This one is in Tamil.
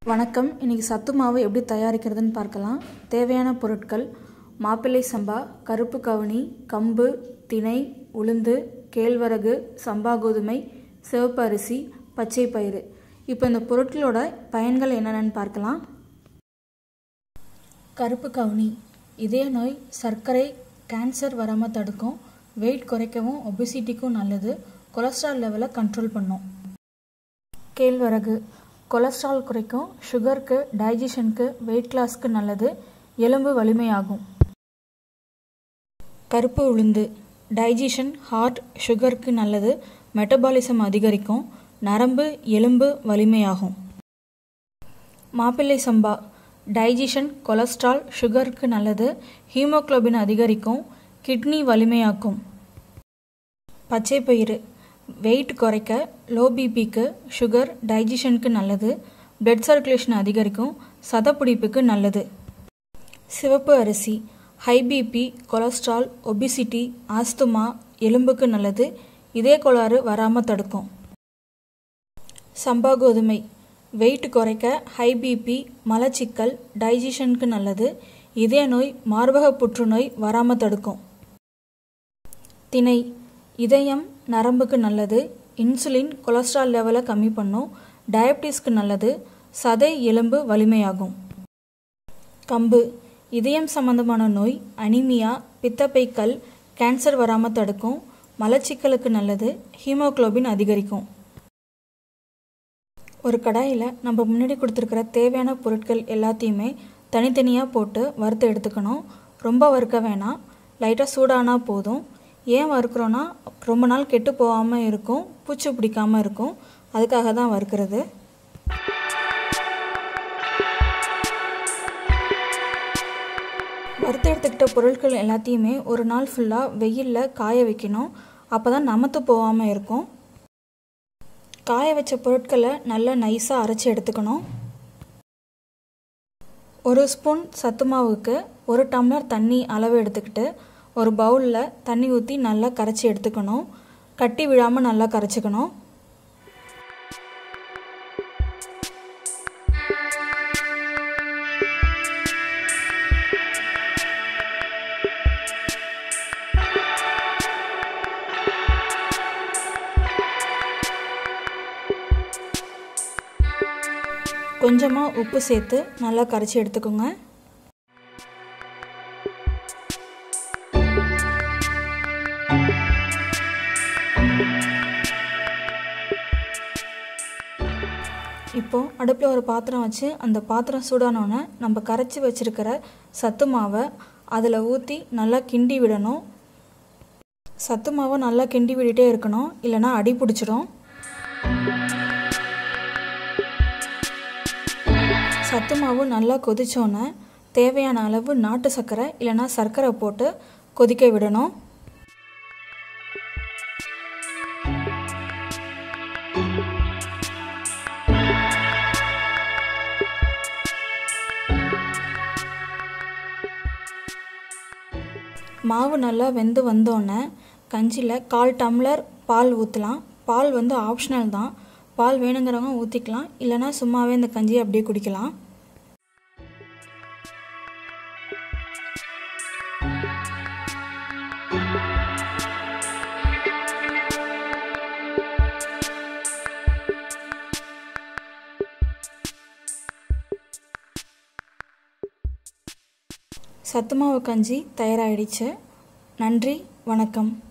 வணக்கம் இன்றைக்கி சத்து மாவு எப்படி தயாரிக்கிறதுன்னு பார்க்கலாம் தேவையான பொருட்கள் மாப்பிள்ளை சம்பா கருப்பு கவுனி கம்பு திணை உளுந்து கேழ்வரகு சம்பா கோதுமை சிவப்பு அரிசி பச்சை பயிறு இப்போ இந்த பொருட்களோட பயன்கள் என்னென்னு பார்க்கலாம் கருப்பு கவுனி இதய நோய் சர்க்கரை கேன்சர் வராமல் தடுக்கும் வெயிட் குறைக்கவும் ஒபிசிட்டிக்கும் நல்லது கொலஸ்ட்ரால் லெவலை கண்ட்ரோல் பண்ணும் கேழ்வரகு கொலஸ்ட்ரால் குறைக்கும் சுகருக்கு டைஜஷனுக்கு வெயிட் லாஸ்க்கு நல்லது எலும்பு வலிமையாகும் கருப்பு உளுந்து டைஜஷன் ஹார்ட் சுகருக்கு நல்லது மெட்டபாலிசம் அதிகரிக்கும் நரம்பு எலும்பு வலிமையாகும் மாப்பிள்ளை சம்பா டைஜஷன் கொலஸ்ட்ரால் சுகருக்கு நல்லது ஹீமோக்ளோபின் அதிகரிக்கும் கிட்னி வலிமையாக்கும் பச்சை பயிறு வெயிட் குறைக்க லோ பிபிக்கு சுகர் டைஜஷனுக்கு நல்லது பிளட் சர்க்குலேஷன் அதிகரிக்கும் சதப்பிடிப்புக்கு நல்லது சிவப்பு அரிசி high BP cholesterol obesity asthma எலும்புக்கு நல்லது இதய கோளாறு வராமல் தடுக்கும் சம்பா கோதுமை வெயிட் குறைக்க ஹை பிபி மலச்சிக்கல் டைஜஷனுக்கு நல்லது இதய நோய் மார்பக புற்றுநோய் வராமல் தடுக்கும் திணை இதயம் நரம்புக்கு நல்லது இன்சுலின் கொலஸ்ட்ரால் லெவலை கம்மி பண்ணும் டயபிட்டிஸ்க்கு நல்லது சதை எலும்பு வலிமையாகும் கம்பு இதயம் சம்பந்தமான நோய் அனிமியா பித்தப்பைக்கல் கேன்சர் வராமல் தடுக்கும் மலச்சிக்கலுக்கு நல்லது ஹீமோக்ளோபின் அதிகரிக்கும் ஒரு கடாயில் நம்ம முன்னாடி கொடுத்துருக்கிற தேவையான பொருட்கள் எல்லாத்தையுமே தனித்தனியாக போட்டு வறுத்து எடுத்துக்கணும் ரொம்ப வறுக்க வேணாம் லைட்டாக சூடானா போதும் ஏன் வறுக்கிறோன்னா ரொம்ப நாள் கெட்டு போகாமல் இருக்கும் பூச்சி பிடிக்காமல் இருக்கும் அதுக்காக தான் வறுக்கிறது வறுத்து எடுத்துக்கிட்ட பொருட்கள் எல்லாத்தையுமே ஒரு நாள் ஃபுல்லாக வெயிலில் காய வைக்கணும் அப்போ தான் நமத்து போகாமல் இருக்கும் காய வச்ச பொருட்களை நல்லா நைஸாக அரைச்சி எடுத்துக்கணும் ஒரு ஸ்பூன் சத்து மாவுக்கு ஒரு டம்ளர் தண்ணி அளவு எடுத்துக்கிட்டு ஒரு பவுலில் தண்ணி ஊற்றி நல்லா கரைச்சி எடுத்துக்கணும் கட்டி விழாமல் நல்லா கரைச்சிக்கணும் கொஞ்சமாக உப்பு சேர்த்து நல்லா கரைச்சி எடுத்துக்கோங்க இப்போது அடுப்பில் ஒரு பாத்திரம் வச்சு அந்த பாத்திரம் சூடானோன்னே நம்ம கரைச்சி வச்சுருக்கிற சத்து மாவை அதில் ஊற்றி நல்லா கிண்டி விடணும் சத்து மாவை நல்லா கிண்டி விட்டுட்டே இருக்கணும் இல்லைனா அடி பிடிச்சிடும் சத்து மாவு நல்லா கொதிச்சோன்னே தேவையான அளவு நாட்டு சர்க்கரை இல்லைனா சர்க்கரை போட்டு கொதிக்க விடணும் மாவு நல்லா வெந்து வந்தோடனே கஞ்சியில் கால் டம்ளர் பால் ஊற்றலாம் பால் வந்து ஆப்ஷனல் தான் பால் வேணுங்கிறவங்க ஊற்றிக்கலாம் இல்லைனா சும்மாவே இந்த கஞ்சியை அப்படியே குடிக்கலாம் சத்துமாவு கஞ்சி தயாராகிடுச்சு நன்றி வணக்கம்